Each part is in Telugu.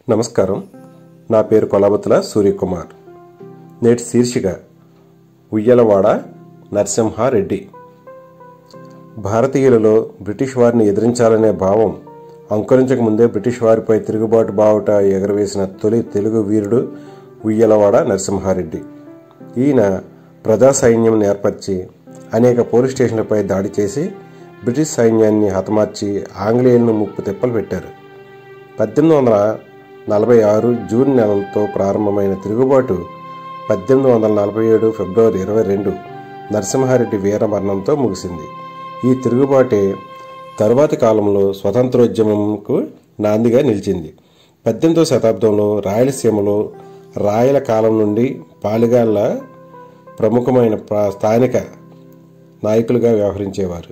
నమస్కారం నా పేరు కొలబతుల సూర్యకుమార్ నేటి శీర్షిక ఉయ్యలవాడ నరసింహారెడ్డి భారతీయులలో బ్రిటిష్ వారిని ఎదిరించాలనే భావం అంకురించక ముందే బ్రిటిష్ వారిపై తిరుగుబాటు బావుట ఎగరవేసిన తొలి తెలుగు వీరుడు ఉయ్యలవాడ నరసింహారెడ్డి ఈయన ప్రజా సైన్యం ఏర్పరిచి అనేక పోలీస్ స్టేషన్లపై దాడి చేసి బ్రిటిష్ సైన్యాన్ని హతమార్చి ఆంగ్లేయులను ముప్పు తిప్పలు పెట్టారు పద్దెనిమిది వందల నలభై ఆరు జూన్ నెలతో ప్రారంభమైన తిరుగుబాటు పద్దెనిమిది వందల నలభై ఏడు ఫిబ్రవరి ఇరవై రెండు నరసింహారెడ్డి వీరమరణంతో ముగిసింది ఈ తిరుగుబాటే తరువాతి కాలంలో స్వతంత్రోద్యమంకు నాందిగా నిలిచింది పద్దెనిమిదవ శతాబ్దంలో రాయలసీమలో రాయల కాలం నుండి పాలిగాళ్ల ప్రముఖమైన ప్రా- స్థానిక నాయకులుగా వ్యవహరించేవారు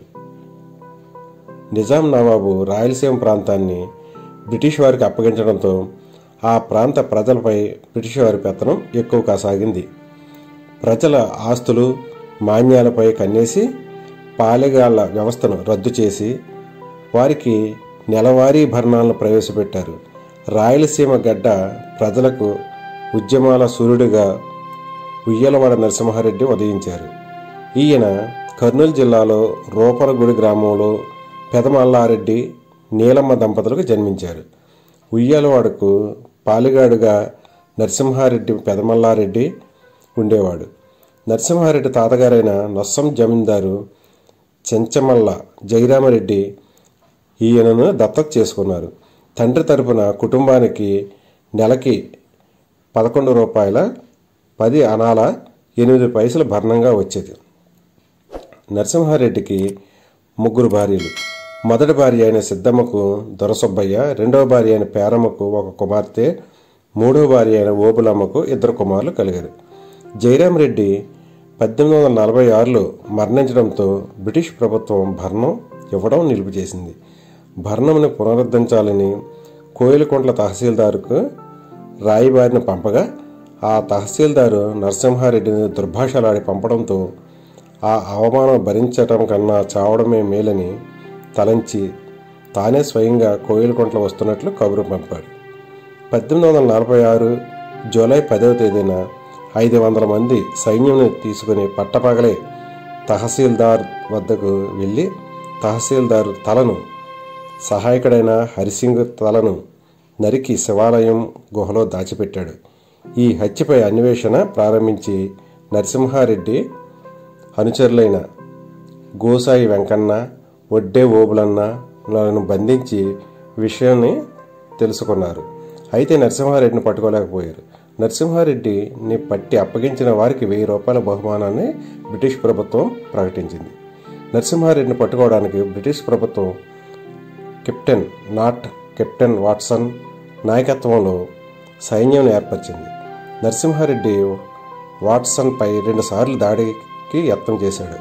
నిజాం నవాబు రాయలసీమ ప్రాంతాన్ని బ్రిటిష్ వారికి అప్పగించడంతో ఆ ప్రాంత ప్రజలపై బ్రిటిష్ వారి పెత్తనం ఎక్కువ కాసాగింది ప్రజల ఆస్తులు మాన్యాలపై కన్నేసి పాలెగాళ్ల వ్యవస్థను రద్దు చేసి వారికి నెలవారీ భరణాలను ప్రవేశపెట్టారు రాయలసీమ గడ్డ ప్రజలకు ఉద్యమాల సూర్యుడిగా ఉయ్యలవాడ నరసింహారెడ్డి ఉదయించారు ఈయన కర్నూలు జిల్లాలో రూపరగుడి గ్రామంలో పెదమల్లారెడ్డి నీలమ్మ దంపతులకు జన్మించారు ఉయ్యాలవాడకు పాలిగాడుగా నరసింహారెడ్డి పెదమల్లారెడ్డి ఉండేవాడు నరసింహారెడ్డి తాతగారైన నొస్సం జమీందారు చెంచమల్ల జయరామరెడ్డి ఈయనను దత్తత చేసుకున్నారు తండ్రి తరపున కుటుంబానికి నెలకి పదకొండు రూపాయల పది అనాల ఎనిమిది పైసలు భరణంగా వచ్చేది నరసింహారెడ్డికి ముగ్గురు భార్యలు మొదటి భార్య అయిన సిద్ధమ్మకు దొరసుబ్బయ్య రెండవ భార్య అయిన పేరమ్మకు ఒక కుమార్తె మూడవ భార్య అయిన ఓబులమ్మకు ఇద్దరు కుమారులు కలిగారు జయరాం రెడ్డి పద్దెనిమిది వందల నలభై ఆరులో మరణించడంతో బ్రిటిష్ ప్రభుత్వం భరణం ఇవ్వడం నిలుపు చేసింది భరణంని పునరుద్ధరించాలని కోయిలకుంట్ల తహసీల్దారుకు రాయిబారిన పంపగా ఆ తహసీల్దారు నరసింహారెడ్డిని దుర్భాషలాడి పంపడంతో ఆ అవమానం భరించటం కన్నా చావడమే మేలని తలంచి తానే స్వయంగా కోయిలకుంట్ల వస్తున్నట్లు కబురు పంపాడు పద్దెనిమిది వందల నలభై ఆరు జూలై పదవ తేదీన ఐదు వందల మంది సైన్యంని తీసుకుని పట్టపగలే తహసీల్దార్ వద్దకు వెళ్ళి తహసీల్దార్ తలను సహాయకుడైన హరిసింగ్ తలను నరికి శివాలయం గుహలో దాచిపెట్టాడు ఈ హత్యపై అన్వేషణ ప్రారంభించి నరసింహారెడ్డి అనుచరులైన గోసాయి వెంకన్న ఒడ్డే ఓబులన్న లను బంధించి విషయాన్ని తెలుసుకున్నారు అయితే నరసింహారెడ్డిని పట్టుకోలేకపోయారు నరసింహారెడ్డిని పట్టి అప్పగించిన వారికి వెయ్యి రూపాయల బహుమానాన్ని బ్రిటిష్ ప్రభుత్వం ప్రకటించింది నరసింహారెడ్డిని పట్టుకోవడానికి బ్రిటిష్ ప్రభుత్వం కెప్టెన్ నాట్ కెప్టెన్ వాట్సన్ నాయకత్వంలో సైన్యం ఏర్పరిచింది నరసింహారెడ్డి వాట్సన్పై రెండుసార్లు దాడికి యత్నం చేశాడు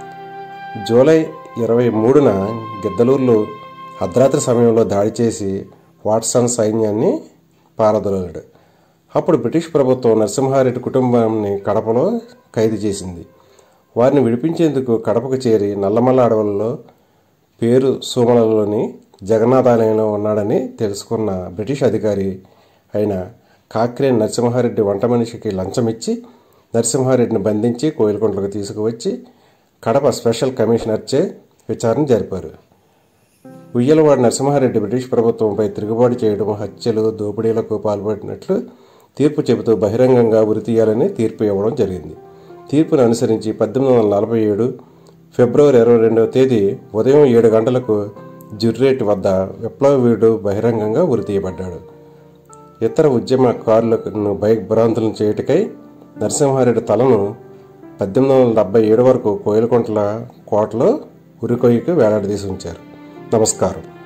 జూలై ఇరవై మూడున గిద్దలూరులో అర్ధరాత్రి సమయంలో దాడి చేసి వాట్సన్ సైన్యాన్ని పారదోలాడు అప్పుడు బ్రిటిష్ ప్రభుత్వం నరసింహారెడ్డి కుటుంబాన్ని కడపలో ఖైదు చేసింది వారిని విడిపించేందుకు కడపకు చేరి నల్లమల్ల అడవులలో పేరు సోమలలోని జగన్నాథాలయంలో ఉన్నాడని తెలుసుకున్న బ్రిటిష్ అధికారి అయిన కాక్రేన్ నరసింహారెడ్డి వంట మనిషికి లంచమిచ్చి నరసింహారెడ్డిని బంధించి కోయిలకుంట్లకు తీసుకువచ్చి కడప స్పెషల్ కమిషనర్చే విచారణ జరిపారు ఉయ్యలవాడ నరసింహారెడ్డి బ్రిటిష్ ప్రభుత్వంపై తిరుగుబాటు చేయడం హత్యలు దోపిడీలకు పాల్పడినట్లు తీర్పు చెబుతూ బహిరంగంగా ఉరితీయాలని తీర్పు ఇవ్వడం జరిగింది తీర్పును అనుసరించి పద్దెనిమిది వందల నలభై ఏడు ఫిబ్రవరి ఇరవై రెండవ తేదీ ఉదయం ఏడు గంటలకు జుర్రేట్ వద్ద విప్లవ వీరుడు బహిరంగంగా ఉరితీయబడ్డాడు ఇతర ఉద్యమకారులను బైక్ భ్రాంతులను చేయుటకై నరసింహారెడ్డి తలను పద్దెనిమిది వందల డెబ్బై ఏడు వరకు కోయిలకుంట్ల కోటలో ఉరికొయ్యకు వేలాడదీసి ఉంచారు నమస్కారం